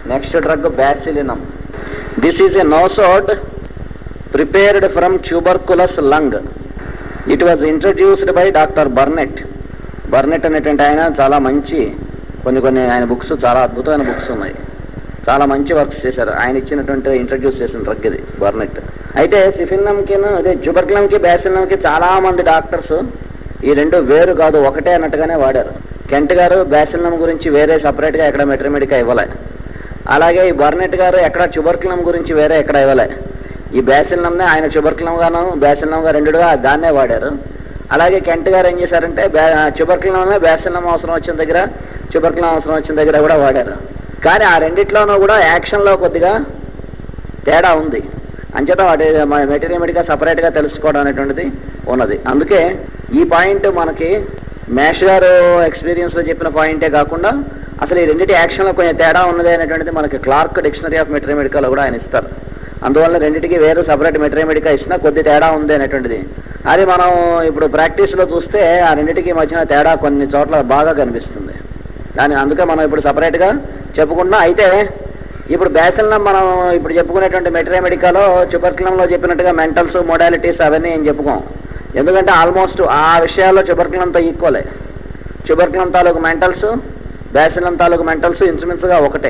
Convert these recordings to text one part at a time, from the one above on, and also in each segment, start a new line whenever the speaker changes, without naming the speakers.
Next drug bacillinum this is a nosode prepared from tuberculous lung it was introduced by doctor Burnett Burnett అనేటువంటి ఆయన చాలా మంచి కొన్ని కొన్ని ఆయన బుక్స్ చాలా అద్భుతమైన బుక్స్ ఉన్నాయి చాలా మంచి వర్క్స్ చేశారు ఆయన ఇచ్చినటువంటి ఇంట్రడ్యూస్ చేసిన డ్రగ్ ఇది బర్నెట్ అయితే సిఫిల్నంకి అదే జుబర్కులంకి బ్యాసిల్నంకి చాలా మంది డాక్టర్స్ ఈ రెండు వేరు కాదు ఒకటే అన్నట్టుగానే వాడారు కెంట్ గారు బ్యాసిల్నం గురించి వేరే సపరేట్గా ఎక్కడ మెట్రమెడికా ఇవ్వలే అలాగే ఈ బర్నెట్ గారు ఎక్కడ ట్యూబర్కులం గురించి వేరే ఎక్కడ ఇవ్వలే ఈ బ్యాసిల్నంనే ఆయన ట్యూబర్కులం గాను బ్యాసిల్నం గా రెండుగా దాన్నే వాడారు అలాగే కెంట్ గారు ఏం చేశారంటే ట్యూబర్కులంనే బ్యాసిల్నం అవసరం వచ్చిన దగ్గర ట్యూబర్కులం అవసరం వచ్చిన దగ్గర కూడా వాడారు కానీ ఆ రెండిట్లోనూ కూడా యాక్షన్లో కొద్దిగా తేడా ఉంది అంచేత వాటి మెటీరియల్ సపరేట్గా తెలుసుకోవడం అనేటువంటిది ఉన్నది అందుకే ఈ పాయింట్ మనకి మేష్ గారు ఎక్స్పీరియన్స్లో చెప్పిన పాయింటే కాకుండా అసలు ఈ రెండింటి యాక్షన్లో కొంచెం తేడా ఉన్నది అనేటువంటిది మనకి క్లార్క్ డిక్షనరీ ఆఫ్ మెటీరియల్ కూడా ఆయన ఇస్తారు అందువల్ల రెండింటికి వేరు సపరేట్ మెటీరియల్ ఇచ్చినా కొద్ది తేడా ఉంది అనేటువంటిది అది మనం ఇప్పుడు ప్రాక్టీస్లో చూస్తే ఆ రెండింటికి మధ్యన తేడా కొన్ని చోట్ల బాగా కనిపిస్తుంది దాని అందుకే మనం ఇప్పుడు సపరేట్గా చెప్పుకుంటున్నాం అయితే ఇప్పుడు బ్యాసిల్నం మనం ఇప్పుడు చెప్పుకునేటువంటి మెటీరియల్ చుబర్కులంలో చెప్పినట్టుగా మెంటల్స్ మోడాలిటీస్ అవన్నీ ఏం చెప్పుకోం ఎందుకంటే ఆల్మోస్ట్ ఆ విషయాల్లో చుబర్కులంతో ఈక్వలే చుబర్కులం తాలూకు మెంటల్స్ బ్యాసిలం తాలూకు మెంటల్స్ ఇన్సుమిన్స్గా ఒకటే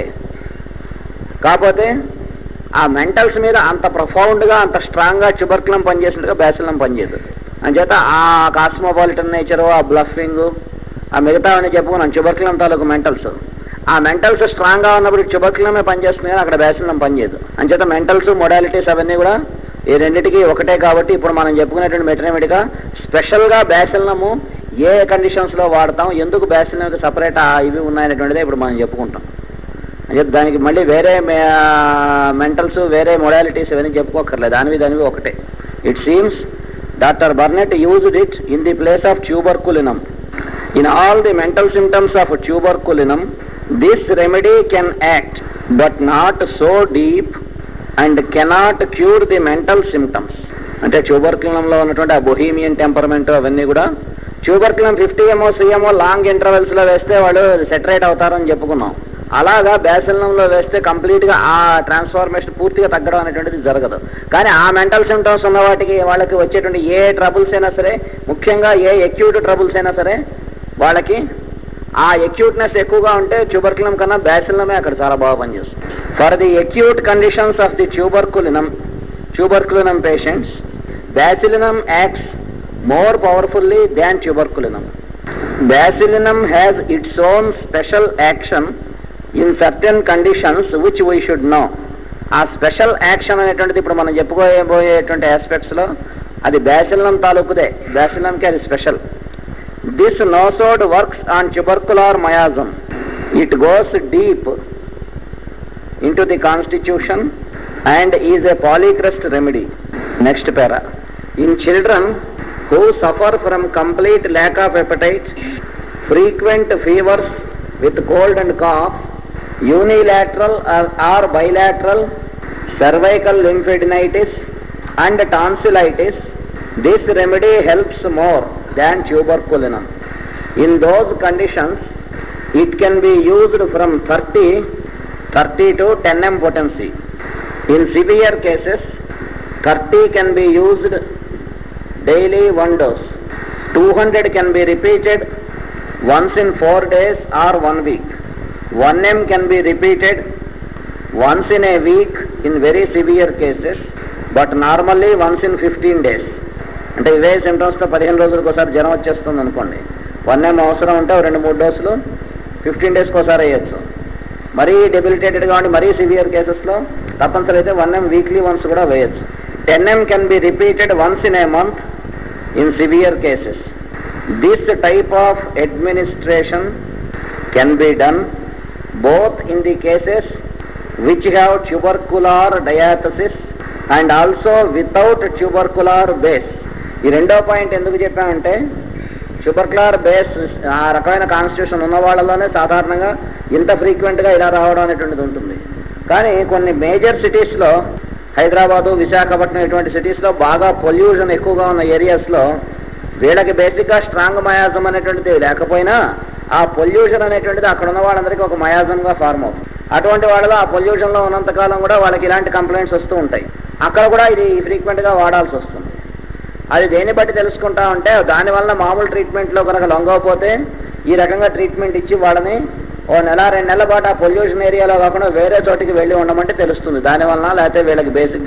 కాకపోతే ఆ మెంటల్స్ మీద అంత ప్రొఫౌండ్గా అంత స్ట్రాంగ్గా చుబర్కులం పనిచేసినట్టుగా బ్యాసిలం పనిచేయదు అంచేత ఆ కాస్మోపాలిటన్ నేచరు ఆ బ్లఫింగ్ ఆ మిగతావన్నీ చెప్పుకున్నాం చుబర్కులం తాలూకు మెంటల్స్ ఆ మెంటల్స్ స్ట్రాంగ్గా ఉన్నప్పుడు చుబర్కులమే పనిచేస్తుంది కానీ అక్కడ బ్యాసిలం పనిచేయదు అంచేత మెంటల్స్ మొడాలిటీస్ అవన్నీ కూడా ఈ రెండింటికి ఒకటే కాబట్టి ఇప్పుడు మనం చెప్పుకునేటువంటి మెటర్నమిడిగా స్పెషల్గా బ్యాసిలము ఏ కండిషన్స్లో వాడతాం ఎందుకు బ్యాసిలంకి సపరేట్ ఇవి ఉన్నాయనేటువంటిదే ఇప్పుడు మనం చెప్పుకుంటాం అంటే దానికి మళ్ళీ వేరే మెంటల్స్ వేరే మొడాలిటీస్ ఇవన్నీ చెప్పుకోకర్లేదు దానివి దానివి ఒకటే it seems doctor Burnett used it in the place of tuberculinum in all the mental symptoms of tuberculinum this remedy can act but not so deep and cannot cure the mental symptoms అంటే ట్యూబర్కులంలో ఉన్నటువంటి ఆ bohemian temperament అవన్నీ కూడా tuberculinum fifty M or CM long ఇంటర్వెల్స్లో వేస్తే వాళ్ళు సెటరేట్ అవుతారని చెప్పుకున్నాం అలాగా బ్యాసిలంలో వేస్తే కంప్లీట్గా ఆ ట్రాన్స్ఫార్మేషన్ పూర్తిగా తగ్గడం అనేటువంటిది జరగదు కానీ ఆ మెంటల్ సిమ్టమ్స్ ఉన్న వాటికి వాళ్ళకి వచ్చేటువంటి ఏ ట్రబుల్స్ అయినా సరే ముఖ్యంగా ఏ ఎక్యూట్ ట్రబుల్స్ అయినా సరే వాళ్ళకి ఆ ఎక్యూట్నెస్ ఎక్కువగా ఉంటే ట్యూబర్కులం కన్నా బ్యాసిలమే అక్కడ చాలా బాగా పనిచేస్తుంది for the acute conditions of the tuberculinum tuberculinum patients bacillinum acts more powerfully than tuberculinum bacillinum has its own special action in certain conditions which we should know ఆ స్పెషల్ యాక్షన్ అనేటువంటిది ఇప్పుడు మనం చెప్పుకోబోయేటువంటి ఆస్పెక్ట్స్లో అది బ్యాసిలం తాలూకుదే బ్యాసిలంకి అది special this nosode works on tubercular miasm it goes deep into the constitution and is a polycrest remedy next para in children who suffer from complete lack of appetite frequent fevers with cold and cough unilateral or bilateral cervical lymphadenitis and tonsillitis, this remedy helps more than tuberculinum. In those conditions, it can be used from 30, 30 to 10 m potency. In severe cases, 30 can be used daily one dose. 200 can be repeated once in 4 days or 1 week. 1 m can be repeated once in a week in very severe cases, but normally once in 15 days. అంటే ఇవే సిమ్టమ్స్తో పదిహేను రోజులకు ఒకసారి జ్వరం వచ్చేస్తుంది అనుకోండి one ఎం అవసరం ఉంటే ఓ రెండు మూడు డోసులు ఫిఫ్టీన్ డేస్కి ఒకసారి వేయచ్చు మరీ డెబిలిటేటెడ్గా ఉండి మరీ సివియర్ కేసెస్లో తప్పనిసరి అయితే వన్ ఎం వీక్లీ వన్స్ కూడా వేయచ్చు ten M can be repeated once in a month in severe cases this type of administration can be done both in the cases which have tubercular diathesis and also without tubercular base. ఈ రెండో point ఎందుకు చెప్పామంటే tubercular base ఆ రకమైన constitution ఉన్న వాళ్ళలోనే సాధారణంగా ఇంత ఫ్రీక్వెంట్గా ఇలా రావడం అనేటువంటిది ఉంటుంది కానీ కొన్ని మేజర్ సిటీస్లో హైదరాబాదు విశాఖపట్నం ఇటువంటి సిటీస్లో బాగా పొల్యూషన్ ఎక్కువగా ఉన్న ఏరియాస్లో వీళ్ళకి బేసిక్గా స్ట్రాంగ్ మయాజం అనేటువంటిది లేకపోయినా ఆ పొల్యూషన్ అనేటువంటిది అక్కడ ఉన్న వాళ్ళందరికీ ఒక మయాజంగా ఫార్మ్ అవుతుంది అటువంటి వాళ్ళలో ఆ పొల్యూషన్లో ఉన్నంతకాలం కూడా వాళ్ళకి ఇలాంటి కంప్లైంట్స్ వస్తూ ఉంటాయి అక్కడ కూడా ఇది ఫ్రీక్వెంట్గా వాడాల్సి వస్తుంది అది దేన్ని బట్టి తెలుసుకుంటా ఉంటే దానివల్ల మామూలు ట్రీట్మెంట్లో కనుక లొంగకపోతే ఈ రకంగా ట్రీట్మెంట్ ఇచ్చి వాళ్ళని ఓ నెల రెండు నెలల పాటు ఆ పొల్యూషన్ ఏరియాలో కాకుండా వేరే చోటికి వెళ్ళి ఉండమంటే తెలుస్తుంది దానివల్ల లేకపోతే వీళ్ళకి బేసిక్గా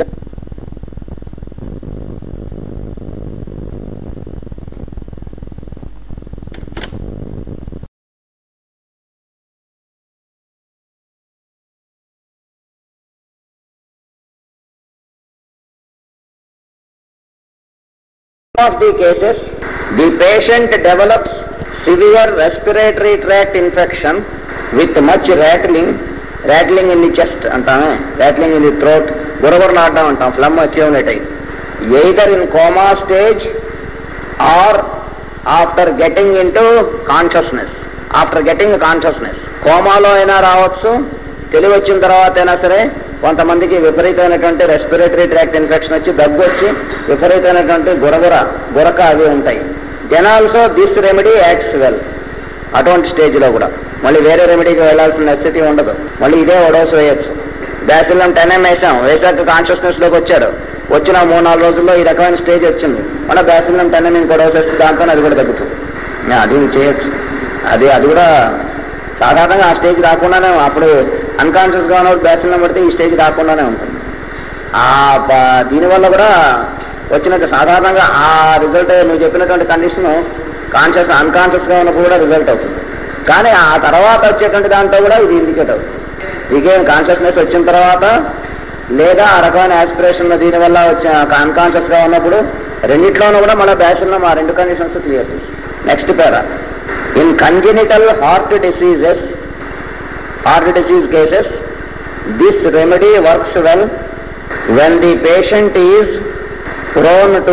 of the cases, the patient develops severe respiratory tract infection with much rattling, rattling in the chest అంటామే rattling in the throat, గురగురలాడడం అంటాం ఫ్లమ్ అక్యూమిలేట్ అయ్యి either in coma stage or after getting into consciousness after getting consciousness కోమాలో అయినా రావచ్చు తెలివి వచ్చిన తర్వాత అయినా సరే కొంతమందికి విపరీతమైనటువంటి రెస్పిరేటరీ ట్రాక్ట్ ఇన్ఫెక్షన్ వచ్చి దగ్గు వచ్చి విపరీతమైనటువంటి గురగుర గురక అవి ఉంటాయి then also this remedy acts well అటువంటి స్టేజ్లో కూడా మళ్ళీ వేరే రెమెడీకి వెళ్ళాల్సిన స్థితి ఉండదు మళ్ళీ ఇదే ఒడోసు వేయచ్చు బ్యాసిల్లం టెన్ ఎం వేసాం వేసాక కాన్షియస్నెస్లోకి వచ్చాడు వచ్చిన మూడు నాలుగు రోజుల్లో ఈ రకమైన స్టేజ్ వచ్చింది మళ్ళీ బ్యాసిల్లం టెన్ ఎం ఇంకో డోసు వేస్తే దాంతో అది కూడా తగ్గుతుంది యా, అది చేయొచ్చు అది అది కూడా సాధారణంగా ఆ స్టేజ్ రాకుండానే అప్పుడు అన్కాన్షియస్గా ఉన్నప్పుడు బ్యాసిల్లం పడితే ఈ స్టేజ్ రాకుండానే ఉంటుంది ఆ బ- దీనివల్ల కూడా వచ్చినట్టు సాధారణంగా ఆ రిజల్ట్ నువ్వు చెప్పినటువంటి కండిషన్ కాన్షియస్ అన్కాన్షియస్గా ఉన్నప్పుడు కూడా రిజల్ట్ అవుతుంది కానీ ఆ తర్వాత వచ్చేటువంటి దాంట్లో కూడా ఇది ఇండికేట్ అవుతుంది ఇగేం కాన్షియస్నెస్ వచ్చిన తర్వాత లేదా ఆ రకమైన యాస్పిరేషన్ దీనివల్ల వచ్చిన అన్కాన్షియస్గా ఉన్నప్పుడు రెండిట్లోనూ కూడా మన బ్యాసిల్లో ఆ రెండు conditions clear next para in congenital heart diseases heart disease cases this remedy works well when the patient is prone to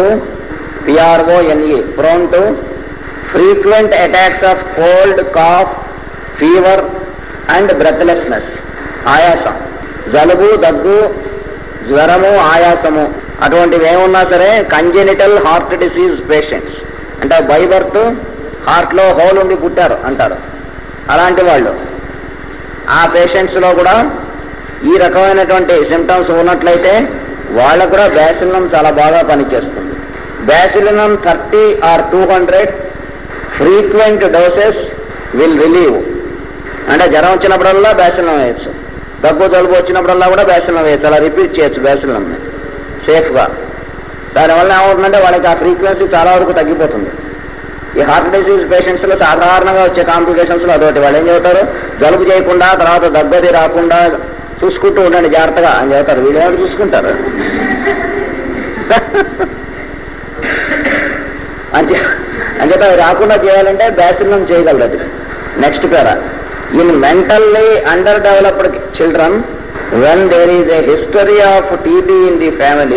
PRONE, prone to frequent attacks of cold, cough, fever and breathlessness, ఆయాసం జలుబు దగ్గు జ్వరము ఆయాసము అటువంటివి ఏమున్నా సరే congenital heart disease patients అంటే by birth హార్ట్లో hole ఉండి పుట్టారు అంటారు అలాంటి వాళ్ళు ఆ పేషెంట్స్లో కూడా ఈ రకమైనటువంటి సిమ్టమ్స్ ఉన్నట్లయితే వాళ్ళకు కూడా బ్యాసిలినం చాలా బాగా పనిచేస్తుంది bacillinum thirty or two hundred frequent doses will relieve అంటే జ్వరం వచ్చినప్పుడల్లా బ్యాసిలినం వేయచ్చు దగ్గు జలుబు వచ్చినప్పుడల్లా కూడా బ్యాసిలినం వేయచ్చు అలా రిపీట్ చేయొచ్చు బ్యాసిలినంని సేఫ్గా దానివల్ల ఏమవుతుందంటే వాళ్ళకి ఆ ఫ్రీక్వెన్సీ చాలా వరకు తగ్గిపోతుంది ఈ హార్ట్ డిసీజ్ పేషెంట్స్ లో సాధారణంగా వచ్చే కాంప్లికేషన్స్ లో అదొకటి వాళ్ళు ఏం చెబుతారు జలుబు చేయకుండా తర్వాత దగ్గది రాకుండా చూసుకుంటూ ఉండండి జాగ్రత్తగా అని చెబుతారు వీళ్ళు ఎవరు చూసుకుంటారు అంతే అంచేత అవి రాకుండా చేయాలంటే బ్యాసిల్లం చేయగలరు అది next para in mentally underdeveloped children when there is a history of TB in the family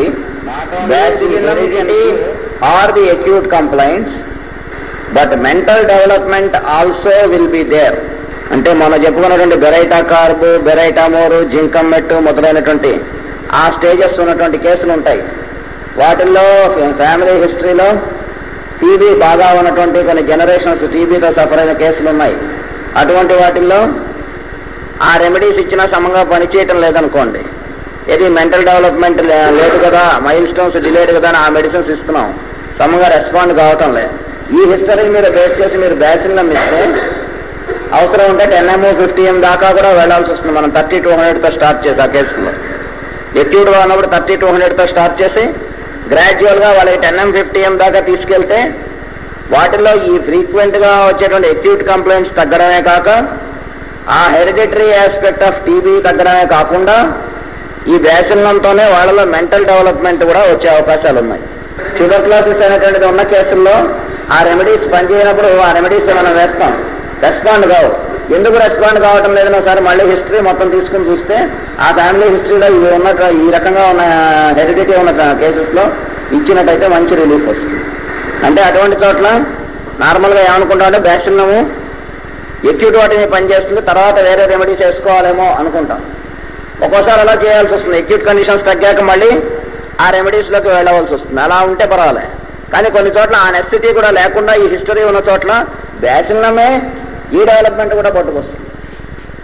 or the acute complaints but mental development also will be there అంటే మనం చెప్పుకున్నటువంటి బెరైటా కార్బు బెరైటా మోరు జింకమ్మెట్టు మొదలైనటువంటి ఆ స్టేజెస్ ఉన్నటువంటి కేసులు ఉంటాయి వాటిల్లో ఫ్యామిలీ హిస్టరీలో టీబీ బాగా ఉన్నటువంటి కొన్ని జనరేషన్స్ టీబీతో సఫర్ అయిన కేసులు ఉన్నాయి అటువంటి వాటిల్లో ఆ రెమెడీస్ ఇచ్చినా సమంగా పనిచేయటం లేదనుకోండి ఇది మెంటల్ డెవలప్మెంట్ లే- లేదు కదా మైల్ స్టోన్స్ డిలేడ్ కదా అని ఆ మెడిసిన్స్ ఇస్తున్నాం సమంగా రెస్పాండ్ కావటం లేదు ఈ హిస్టరీ మీద బేస్ చేసి మీరు బ్యాచిల్లం ఇస్తే అవసరం ఉంటే టెన్ ఎంఓ ఫిఫ్టీ ఎం దాకా కూడా వెళ్ళాల్సి వస్తుంది మనం థర్టీ టూ హండ్రెడ్తో స్టార్ట్ చేసి ఆ కేసులో ఎక్యూట్గా ఉన్నప్పుడు థర్టీ టూ హండ్రెడ్తో స్టార్ట్ చేసి గ్రాడ్యువల్గా వాళ్ళకి టెన్ ఎం ఫిఫ్టీ ఎం దాకా తీసుకెళ్తే వాటిల్లో ఈ ఫ్రీక్వెంట్గా వచ్చేటువంటి ఎక్యూట్ కంప్లైంట్స్ తగ్గడమే కాక ఆ హెరిడిటరీ ఆస్పెక్ట్ ఆఫ్ టీబీ తగ్గడమే కాకుండా ఈ బ్యాసిల్లంతోనే వాళ్ళలో మెంటల్ డెవలప్మెంట్ కూడా వచ్చే అవకాశాలు ఉన్నాయి ట్యూబర్క్లోసిస్ అనేటువంటిది ఉన్న కేసుల్లో ఆ రెమెడీస్ పనిచేయనప్పుడు ఆ రెమెడీస్ మనం వేస్తాం రెస్పాండ్ కావు ఎందుకు రెస్పాండ్ కావటం లేదని ఒకసారి మళ్ళీ హిస్టరీ మొత్తం తీసుకుని చూస్తే ఆ ఫ్యామిలీ హిస్టరీలో ఇవి ఉన్న ఈ రకంగా ఉన్న హెరిడిటీ ఉన్న కేసెస్లో ఇచ్చినట్టయితే మంచి రిలీఫ్ వస్తుంది అంటే అటువంటి చోట్ల నార్మల్గా ఏమనుకుంటామంటే బ్యాసిల్లము ఎక్యూట్ వాటిని పనిచేస్తుంది తర్వాత వేరే రెమెడీస్ వేసుకోవాలేమో అనుకుంటాం ఒక్కోసారి అలా చేయాల్సి వస్తుంది ఎక్యూట్ కండిషన్స్ తగ్గాక మళ్ళీ ఆ రెమెడీస్లోకి వెళ్ళవలసి వస్తుంది అలా ఉంటే పర్వాలే కానీ కొన్ని చోట్ల ఆ నెసిటీ కూడా లేకుండా ఈ హిస్టరీ ఉన్న చోట్ల బ్యాసిల్లమే ఈ డెవలప్మెంట్ కూడా పట్టుకొస్తుంది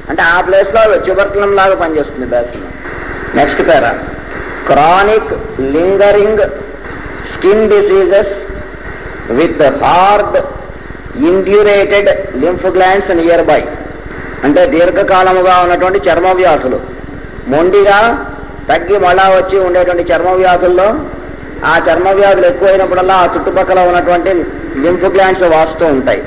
అంటే ఆ ప్లేస్లో ట్యూబర్కులం లాగా పనిచేస్తుంది bacillum next para chronic lingering skin diseases with hard indurated lymph glands nearby అంటే దీర్ఘకాలముగా ఉన్నటువంటి చర్మ వ్యాధులు మొండిగా తగ్గి మళ్ళా వచ్చి ఉండేటువంటి చర్మ వ్యాధుల్లో ఆ చర్మ వ్యాధులు ఎక్కువైనప్పుడల్లా ఆ చుట్టుపక్కల ఉన్నటువంటి లింఫ్ గ్లాండ్స్ వాస్తూ ఉంటాయి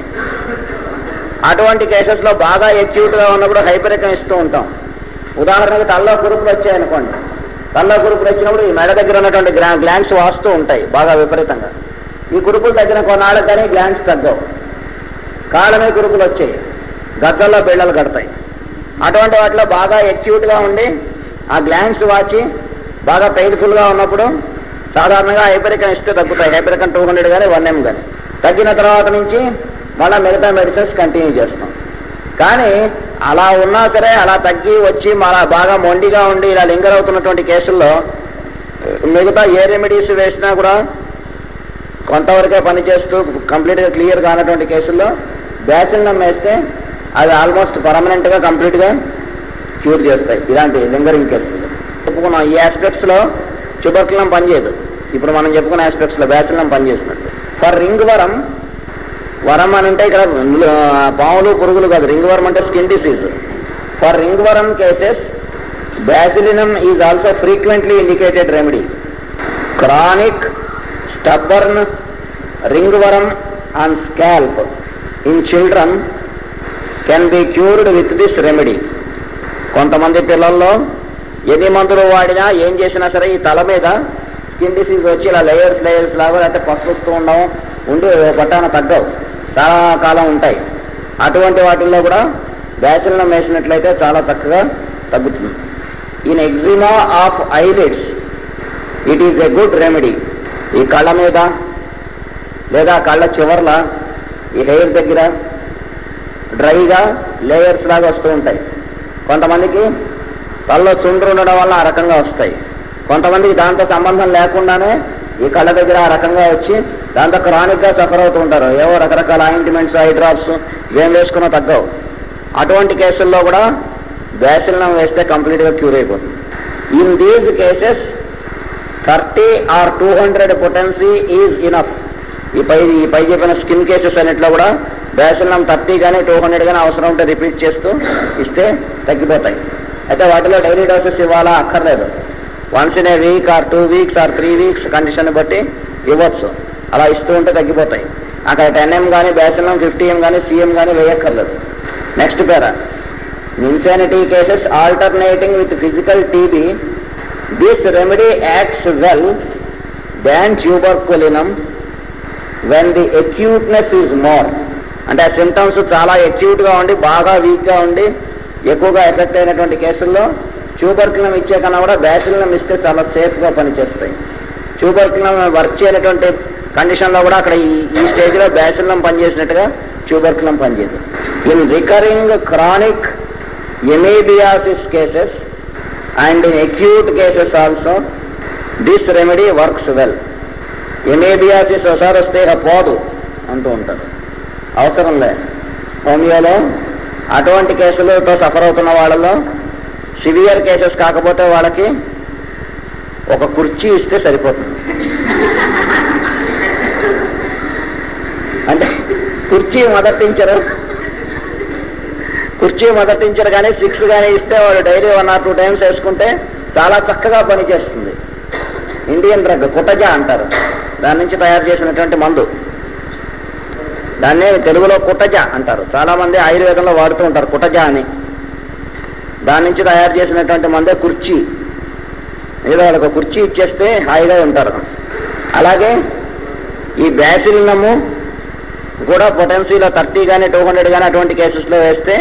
అటువంటి కేసెస్లో బాగా గా ఉన్నప్పుడు హైపరికం ఇస్తూ ఉంటాం ఉదాహరణకి తల్లో కురుపులు వచ్చాయనుకోండి తల్లో కురుపులు వచ్చినప్పుడు ఈ మెడ దగ్గర ఉన్నటువంటి గ్లా గ్లాండ్స్ వాస్తూ ఉంటాయి బాగా విపరీతంగా ఈ కురుపులు తగ్గిన కొన్నాళ్ళకి కానీ గ్లాండ్స్ తగ్గవు కాళ్ళమే కురుపులు వచ్చాయి గద్దల్లో బిళ్ళలు కడతాయి అటువంటి వాటిలో బాగా గా ఉండి ఆ గ్లాండ్స్ వాచి బాగా పెయిన్ఫుల్గా ఉన్నప్పుడు సాధారణంగా హైపరికన్ ఇస్తే తగ్గుతాయి హైపరికన్ టూ హండ్రెడ్ కానీ వన్ ఎం కానీ తగ్గిన తర్వాత నుంచి మళ్ళీ మిగతా మెడిసిన్స్ కంటిన్యూ చేస్తాం కానీ అలా ఉన్నా సరే అలా తగ్గి వచ్చి మళ్ళా బాగా మొండిగా ఉండి ఇలా లింగర్ అవుతున్నటువంటి కేసుల్లో మిగతా ఏ రెమెడీస్ వేసినా కూడా కొంతవరకే పనిచేస్తూ కంప్లీట్గా క్లియర్ కానటువంటి కేసుల్లో బ్యాసిల్నం వేస్తే అది ఆల్మోస్ట్ పర్మనెంట్గా కంప్లీట్గా క్యూర్ చేస్తాయి ఇలాంటి లింగరింగ్ కేసులు చెప్పుకున్నాం ఈ ఆస్పెక్ట్స్లో ట్యూబర్కులం పనిచేయదు ఇప్పుడు మనం చెప్పుకున్న ఆస్పెక్ట్స్లో బ్యాసిల్నం పనిచేస్తున్నట్టు ఫర్ రింగ్ వరం వరం అని అంటే ఇక్కడ ఆ, పాములు పురుగులు కాదు రింగ్ వరం అంటే skin disease for ringworm cases bacillinum is also frequently indicated remedy chronic stubborn ringworm and scalp in children can be cured with this remedy కొంతమంది పిల్లల్లో ఎన్ని మందులు వాడినా ఏం చేసినా సరే ఈ తల మీద స్కిన్ డిసీజ్ వచ్చి ఇలా లేయర్స్ లేయర్స్ లాగా లేకపోతే పసుపుస్తూ ఉండడం ఉండి ఓ పట్టాన తగ్గవు చాలా కాలం ఉంటాయి అటువంటి వాటిల్లో కూడా బ్యాచిల్నం వేసినట్లయితే చాలా చక్కగా తగ్గుతుంది in eczema of eyelids it is a good remedy ఈ కళ్ళ మీద లేదా కళ్ళ చివర్ల ఈ హెయిర్ దగ్గర డ్రైగా లేయర్స్ లాగా వస్తూ ఉంటాయి కొంతమందికి కళ్ళలో చుండ్రు ఉండడం వల్ల ఆ రకంగా వస్తాయి కొంతమందికి దాంతో సంబంధం లేకుండానే ఈ కళ్ళ దగ్గర ఆ రకంగా వచ్చి దాంతో క్రానిక్ గా సఫర్ అవుతూ ఉంటారు ఏవో రకరకాల ఆయింట్మెంట్స్ ఐ డ్రాప్స్ ఏం వేసుకున్నా తగ్గవు అటువంటి కేసుల్లో కూడా బ్యాసిల్నం వేస్తే కంప్లీట్ గా క్యూర్ అయిపోతుంది in these cases thirty or two hundred potency is enough ఈ పై ఈ పై చెప్పిన స్కిన్ కేసెస్ అన్నిట్లో కూడా బ్యాసిల్నం థర్టీ కానీ టూ హండ్రెడ్ కానీ అవసరం ఉంటే రిపీట్ చేస్తూ ఇస్తే తగ్గిపోతాయి అయితే వాటిలో డైలీ డోసెస్ ఇవ్వాలా అక్కర్లేదు once in a week or two weeks or three weeks condition బట్టి ఇవ్వచ్చు అలా ఇస్తూ ఉంటే తగ్గిపోతాయి అక్కడ టెన్ ఎం కానీ బ్యాసిల్నం ఫిఫ్టీ ఎం కానీ సిఎం కానీ వేయక్కర్లేదు next para insanity cases alternating with physical TB this remedy acts well than tuberculinum when the acuteness is more అంటే ఆ సిమ్టమ్స్ చాలా acute గా ఉండి బాగా weak గా ఉండి ఎక్కువగా ఎఫెక్ట్ అయినటువంటి కేసుల్లో ట్యూబర్కులం ఇచ్చే కన్నా కూడా బ్యాసిల్లం ఇస్తే చాలా safe గా పనిచేస్తాయి ట్యూబర్కులం వర్క్ చేయనటువంటి కండిషన్లో కూడా అక్కడ ఈ ఈ స్టేజ్లో బ్యాసిల్లం పనిచేసినట్టుగా ట్యూబర్కులం పనిచేయదు in recurring chronic amoebiasis cases and in acute cases also this remedy works well amoebiasis ఒకసారి వస్తే ఇక పోదు అంటూ ఉంటారు అవసరం లే హోమియోలో అటువంటి కేసులతో సఫర్ అవుతున్న వాళ్ళలో సివియర్ కేసెస్ కాకపోతే వాళ్ళకి ఒక కుర్చీ ఇస్తే సరిపోతుంది అంటే కుర్చీ మొదటించరు కుర్చీ మొదటించరు కానీ సిక్స్ కానీ ఇస్తే వాడు daily one or two times వేసుకుంటే చాలా చక్కగా పనిచేస్తుంది ఇండియన్ డ్రగ్ కుటజా అంటారు దాని నుంచి తయారు చేసినటువంటి మందు దాన్నే తెలుగులో కుటజ అంటారు చాలా మంది ఆయుర్వేదంలో వాడుతూ ఉంటారు కుటజ అని దాని నుంచి తయారు చేసినటువంటి మందే కుర్చీ ఏదో వాళ్ళకి ఒక కుర్చీ ఇచ్చేస్తే హాయిగా ఉంటారు అలాగే ఈ బ్యాసిల్నము కూడా పొటెన్సీలో థర్టీ కానీ టూ హండ్రెడ్ కానీ అటువంటి కేసెస్లో వేస్తే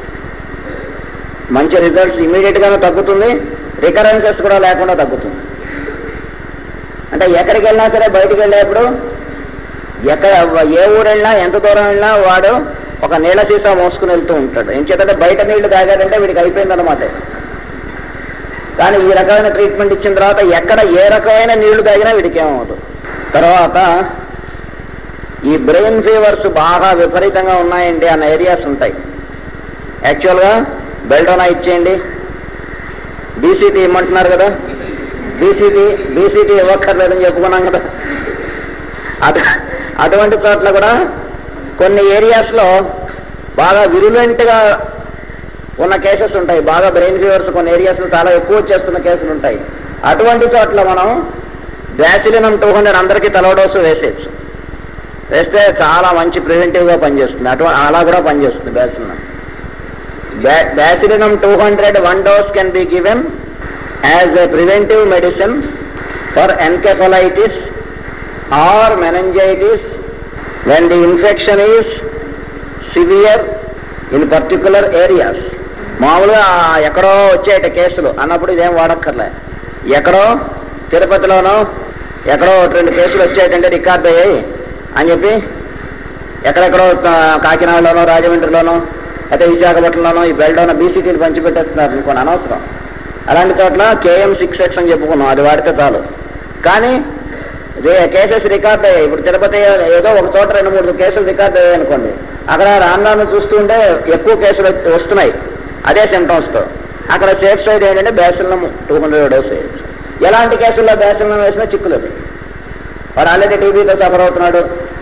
మంచి రిజల్ట్స్ ఇమీడియట్గానే తగ్గుతుంది రికరెన్సెస్ కూడా లేకుండా తగ్గుతుంది అంటే ఎక్కడికి వెళ్ళినా సరే బయటికి వెళ్ళేప్పుడు ఎక్కడ ఏ ఊరు వెళ్ళినా ఎంత దూరం వెళ్ళినా వాడు ఒక నీళ్ళ సీసా మోసుకుని వెళ్తూ ఉంటాడు ఏం చేతంటే బయట నీళ్లు తాగాడంటే వీడికి అయిపోయిందన్నమాట కానీ ఈ రకమైన ట్రీట్మెంట్ ఇచ్చిన తర్వాత ఎక్కడ ఏ రకమైన నీళ్లు తాగినా వీడికి ఏమవుతుంది తర్వాత ఈ బ్రెయిన్ ఫీవర్స్ బాగా విపరీతంగా ఉన్నాయండి అన్న ఏరియాస్ ఉంటాయి యాక్చువల్గా బెల్డోనా ఇచ్చేయండి బీసీటీ ఇమ్మంటున్నారు కదా బీసీటీ బీసీటీ ఇవ్వక్కర్లేదని చెప్పుకున్నాం కదా అటు అటువంటి చోట్ల కూడా కొన్ని ఏరియాస్లో బాగా విరులెంట్గా ఉన్న కేసెస్ ఉంటాయి బాగా బ్రెయిన్ ఫీవర్స్ కొన్ని ఏరియాస్లో చాలా ఎక్కువ వచ్చేస్తున్న కేసులు ఉంటాయి అటువంటి చోట్ల మనం బ్యాసిలినం టూ హండ్రెడ్ అందరికీ తలో డోసు వేసేయచ్చు వేస్తే చాలా మంచి ప్రివెంటివ్గా పనిచేస్తుంది అటు అలా కూడా పనిచేస్తుంది bacillinum bacillinum two hundred one dose can be given as a preventive medicine for encephalitis or meningitis when the infection is severe in particular areas మామూలుగా ఎక్కడో వచ్చేట కేసులు అన్నప్పుడు ఇదేం వాడక్కర్లే ఎక్కడో తిరుపతిలోనో ఎక్కడో ఒకటి రెండు కేసులు వచ్చేటంటే రికార్డ్ అయ్యాయి అని చెప్పి ఎక్కడెక్కడో ఆ, కాకినాడలోనో రాజమండ్రిలోనో అయితే విశాఖపట్నంలోనో ఈ బెల్డోనో బీసీటీలు పంచిపెట్టేస్తున్నారు అనుకోని అనవసరం అలాంటి చోట్ల కేఎం సిక్స్ ఎక్స్ అని చెప్పుకున్నాం అది వాడితే చాలు కానీ రే- కేసెస్ రికార్డ్ అయ్యాయి ఇప్పుడు తిరుపతి ఏదో ఒక చోట రెండు మూడు కేసులు రికార్డ్ అయ్యాయి అనుకోండి అక్కడ రాను చూస్తుంటే ఎక్కువ కేసులు వచ్చి- వస్తున్నాయి అదే సిమ్టమ్స్తో అక్కడ సేఫ్ సైడ్ ఏంటంటే బ్యాసిల్లం టూ హండ్రెడ్ డోస్ వేయచ్చు ఎలాంటి కేసుల్లో బ్యాసిల్లం వేసినా చిక్కులేదు వాడు ఆల్రెడీ టీబీతో సఫర్ అవుతున్నాడు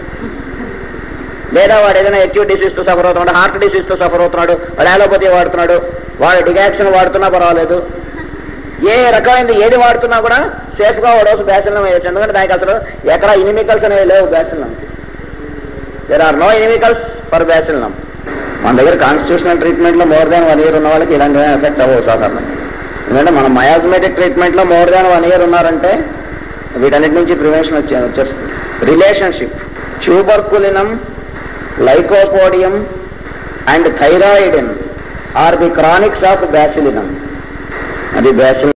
లేదా వాడు ఏదైనా ఎక్యూట్ డిసీజ్తో సఫర్ అవుతున్నాడు హార్ట్ డిసీజ్తో సఫర్ అవుతున్నాడు వాడు ఆలోపతి వాడుతున్నాడు వాడు డిగాక్షన్ వాడుతున్నా పర్వాలేదు ఏ రకమైనది ఏది వాడుతున్నా కూడా సేఫ్గా ఓ డోసు బ్యాసిల్లం వేయచ్చు ఎందుకంటే దానికి అసలు ఎక్కడ ఇనిమికల్స్ అనేవి లేవు bacillinum there are no inimicals for bacillinum మన దగ్గర కాన్స్టిట్యూషనల్ ట్రీట్మెంట్లో మోర్ దాన్ వన్ ఇయర్ ఉన్న వాళ్ళకి ఇలాంటివి ఎఫెక్ట్ అవ్వవు సాధారణంగా ఎందుకంటే మన మయాజ్మెటిక్ ట్రీట్మెంట్లో మోర్ దాన్ వన్ ఇయర్ ఉన్నారంటే వీటన్నిటి నుంచి ప్రివెన్షన్ వచ్చే వచ్చేస్తుంది relationship tuberculinum lycopodium and thyroidin are the chronics of bacillinum అది బ్యాసిల్